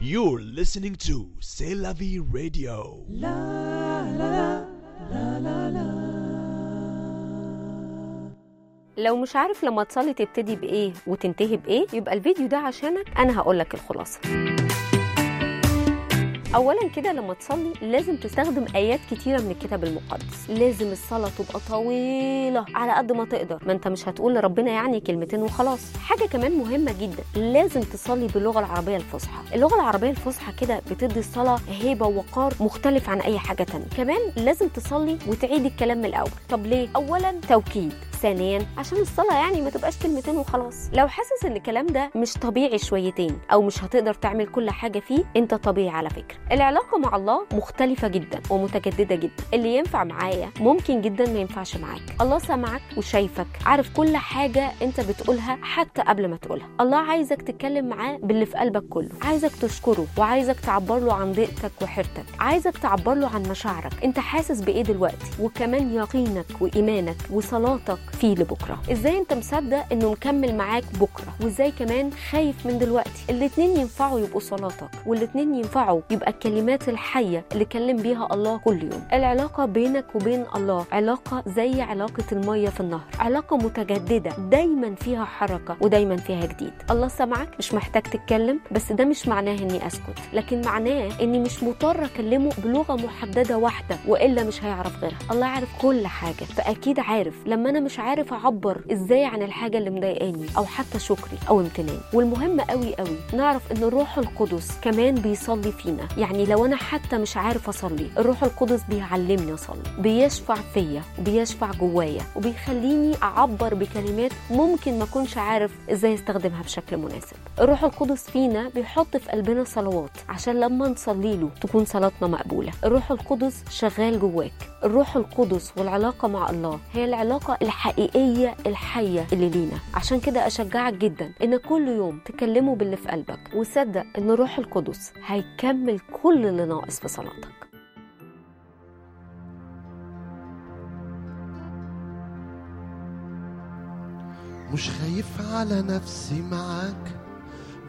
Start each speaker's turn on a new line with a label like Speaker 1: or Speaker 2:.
Speaker 1: You're listening to C'est la vie radio.
Speaker 2: لو مش عارف لما تصلي تبتدي بايه وتنتهي بايه يبقى الفيديو ده عشانك انا هقولك الخلاصه اولا كده لما تصلي لازم تستخدم ايات كتيره من الكتاب المقدس لازم الصلاه تبقى طويله على قد ما تقدر ما انت مش هتقول لربنا يعني كلمتين وخلاص حاجه كمان مهمه جدا لازم تصلي باللغه العربيه الفصحى اللغه العربيه الفصحى كده بتدي الصلاه هيبه ووقار مختلف عن اي حاجه تانية كمان لازم تصلي وتعيد الكلام من الاول طب ليه اولا توكيد ثانيا عشان الصلاه يعني ما تبقاش كلمتين وخلاص لو حاسس ان الكلام ده مش طبيعي شويتين او مش هتقدر تعمل كل حاجه فيه انت طبيعي على فكره العلاقه مع الله مختلفه جدا ومتجدده جدا اللي ينفع معايا ممكن جدا ما ينفعش معاك الله سامعك وشايفك عارف كل حاجه انت بتقولها حتى قبل ما تقولها الله عايزك تتكلم معاه باللي في قلبك كله عايزك تشكره وعايزك تعبر له عن ضيقتك وحيرتك عايزك تعبر له عن مشاعرك انت حاسس بايه دلوقتي وكمان يقينك وايمانك وصلاتك فيه لبكره ازاي انت مصدق انه مكمل معاك بكره وازاي كمان خايف من دلوقتي الاتنين ينفعوا يبقوا صلاتك والاتنين ينفعوا يبقى الكلمات الحيه اللي كلم بيها الله كل يوم العلاقه بينك وبين الله علاقه زي علاقه الميه في النهر علاقه متجدده دايما فيها حركه ودايما فيها جديد الله سمعك مش محتاج تتكلم بس ده مش معناه اني اسكت لكن معناه اني مش مضطر اكلمه بلغه محدده واحده والا مش هيعرف غيرها الله عارف كل حاجه فاكيد عارف لما انا مش عارف اعبر ازاي عن الحاجه اللي مضايقاني او حتى شكري او امتناني والمهم قوي قوي نعرف ان الروح القدس كمان بيصلي فينا يعني لو انا حتى مش عارف اصلي الروح القدس بيعلمني اصلي بيشفع فيا وبيشفع جوايا وبيخليني اعبر بكلمات ممكن ما اكونش عارف ازاي استخدمها بشكل مناسب الروح القدس فينا بيحط في قلبنا صلوات عشان لما نصلي له تكون صلاتنا مقبوله الروح القدس شغال جواك الروح القدس والعلاقه مع الله هي العلاقه الحقيقيه الحيه اللي لينا عشان كده اشجعك جدا ان كل يوم تكلمه باللي في قلبك وصدق ان الروح القدس هيكمل كل اللي ناقص في صلاتك
Speaker 3: مش خايف على نفسي معاك